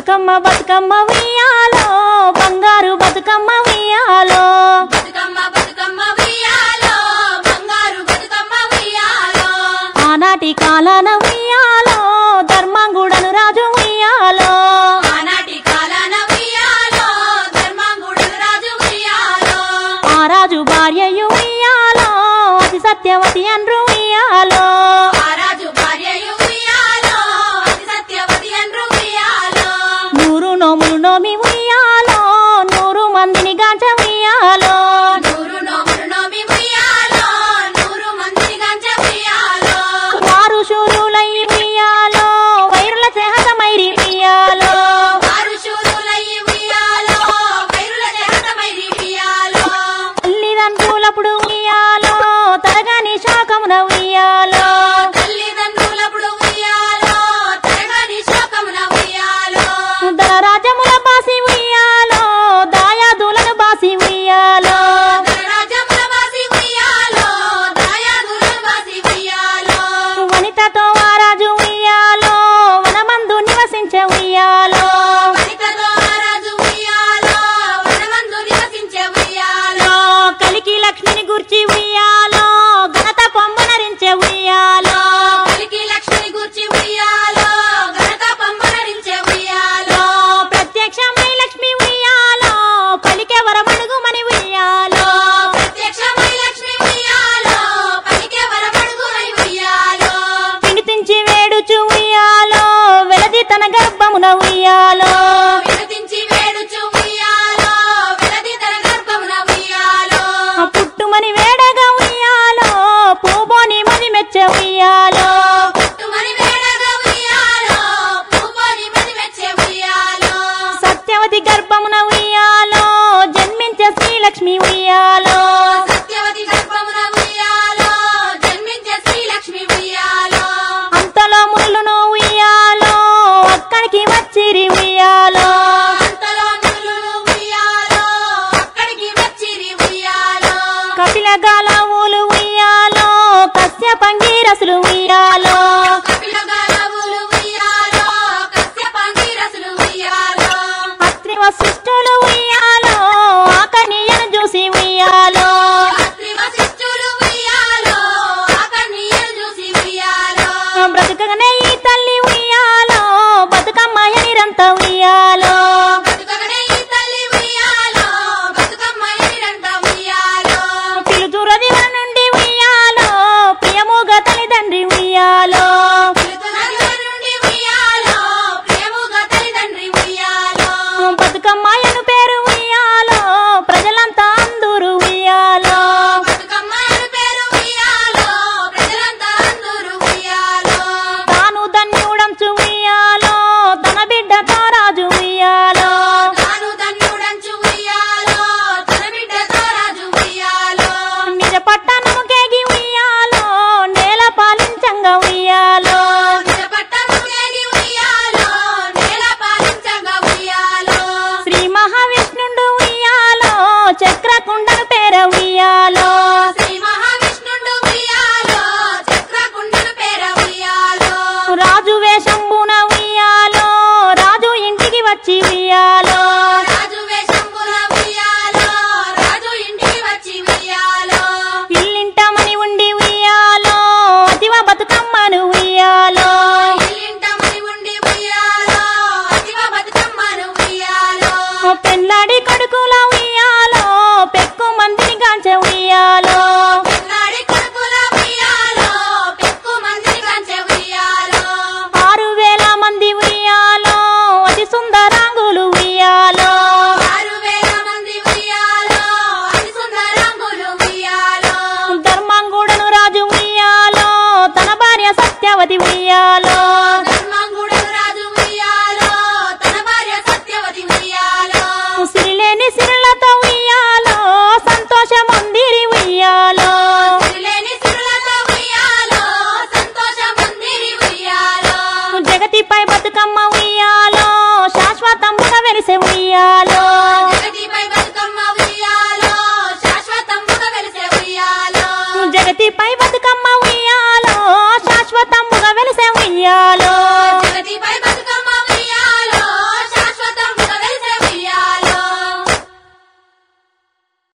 బతుకమ్మ బతుకమ్మ ఉయ్యాలో బంగారు బతుకమ్మ ఉయ్యాలో బతుకమ్మ బతుకమ్మ ఉయ్యాలో బంగారు బతుకమ్మ ఉయ్యాలో ఆనాటి కాలాన ఉయ్యాలో ధర్మంగుడను రాజు ఉయ్యాలో ఆనాటి కాలాన ఉయ్యాలో ధర్మంగుడు రాజు ఉయ్యాలో ఆ రాజు భార్యయు ఉయ్యాలో అతి సత్యవతి అండ్రు ఉయ్యాలో ఆ రాజు భార్యయు ఉయ్యాలో అతి సత్యవతి అండ్రు ఉయ్యాలో నూరు నోములు నోమి ఉయ్యాలో నూరు మందిని గాంచ ఉయ్యాలో నూరు నోములు నోమి ఉయ్యాలో నూరు మందిని గంజ ఉయ్యాలో వారు శూరులై ఉయ్యాలో వైరుల చేహతమైరి ఉయ్యాలో వారు శూరులయ్యి ఉయ్యాలో వైరుల దేహతమైరి ఉయ్యాలో తల్లిదండ్రులప్పుడు ఉయ్యాలో తరగని శాకమున ఉయ్యాలో తల్లిదండ్రులప్పుడు ఉయ్యాలో తరగని శోకమున ఉయ్యాలో రాజముల బాసి ఉయ్యాలో దాయాదులను బాసి ఉయ్యాలో ధనరాజముల వాసి ఉయ్యాలో దాయాదులను వాసి ఉయ్యాలో వనితతో ఆ రాజు ఉయ్యాలో వనమందు నివసించే ఉయ్యాలో వనితతో ఆ రాజు ఉయ్యాలో వనమందు నివసించే ఉయ్యాలో కలికి లక్ష్మిని గుర్చి ఉయ్యాలో ఘనత పొమ్మనరించే ఉయ్యాలో కలికి లక్ష్మి గూర్చి ఉయ్యాలో ఘనత పంపనరించే ఉయ్యాలో ప్రత్యక్షమై లక్ష్మి ఉయ్యాలో పలికే వరమడుగుమని ఉయ్యాలో ప్రత్యక్షమై లక్ష్మి ఉయ్యాలో పలికే వరమడుగునై ఉయ్యాలో వినిపించి వేడుచు ఉయ్యాలో వెలది తన గర్భమున ఉయ్యాలో విడతించి వేడుచు ఉయ్యాలో వెలది తన గర్భమున ఉయ్యాలో పుట్టుమని వేడగా ఉయ్యాలో పూబోని మది మెచ్చే ఉయ్యాలో పుట్టుమని వేడగా ఉయ్యాలో పూపోని మది మెచ్చే ఉయ్యాలో సత్యవతి గర్భమున ఉయ్యాలో జన్మించే శ్రీలక్ష్మి ఉయ్యాలో సత్యవతి గర్భమున ఉయ్యాలో జన్మించే శ్రీలక్ష్మి ఉయ్యాలో అంతలో ముళ్ళును ఉయ్యాలో అక్కడికి వచ్చిరి ఉయ్యాలో అంతలో మునులు ఉయ్యాలో అక్కడికి వచ్చిరి ఉయ్యాలో కపిల గాలవులు ఉయ్యాలో కశ్యపంగీరసులు ఉయ్యాలో కపిల గాలవులు ఉయ్యాలో కశ్యపాంగిరసులు ఉయ్యాలో అత్రి వశిష్ఠులు ఉయ్యాలో ఆకనియను చూసి ఉయ్యాలో అత్రి వశిష్ఠులు ఉయ్యాలో ఆకర్ణీయులు చూసి ఉయ్యాలో బ్రతుకగనే ఈ తల్లి ఉయ్యాలో బతుకమ్మయ్యనిరంత ఉయ్యాలో బతుకగనే ఈ తల్లి ఉయ్యాలో బతుకమ్మ ఎనిరంట ఉయ్యాలో పిలుతురది నుండి ఉయ్యాలో ప్రియముగా తల్లిదండ్రి ఉయ్యాలో పిలుతున్నది నుండి ఉయ్యాలో ప్రేముగా తల్లిదండ్రి ఉయ్యాలో బతుకమ్మాయను పేరు ఉయ్యాలో ప్రజలంతా అందరూ ఉయ్యాలో బతుకమ్మ అని పేరు ఉయ్యాలో ప్రజలంతా అందరూ ఉయ్యాలో తాను ధన్యుడంచు ఉయ్యాలో తన బిడ్డతో రాజు ఉయ్యాలో తాను ధన్యుడంచు ఉయ్యాలో తన బిడ్డతో రాజు ఉయ్యాలో నిజ పట్టణము కేగి ఉయ్యాలో నేల పాలించంగా ఉయ్యాలో నిజపట్టము కేగి ఉయ్యాలో నేల పాలించగా ఉయ్యాలో శ్రీ మహావిష్ణుండు ఉయ్యాలో చక్రకుండను పేర ఉయ్యాలో శ్రీ మహావిష్ణుడు ఉయ్యాలో చక్రకుండను పేర ఉయ్యాలో రాజు వేషంబున ఉయ్యాలో రాజు ఇంటికి వచ్చి ఉయ్యాలో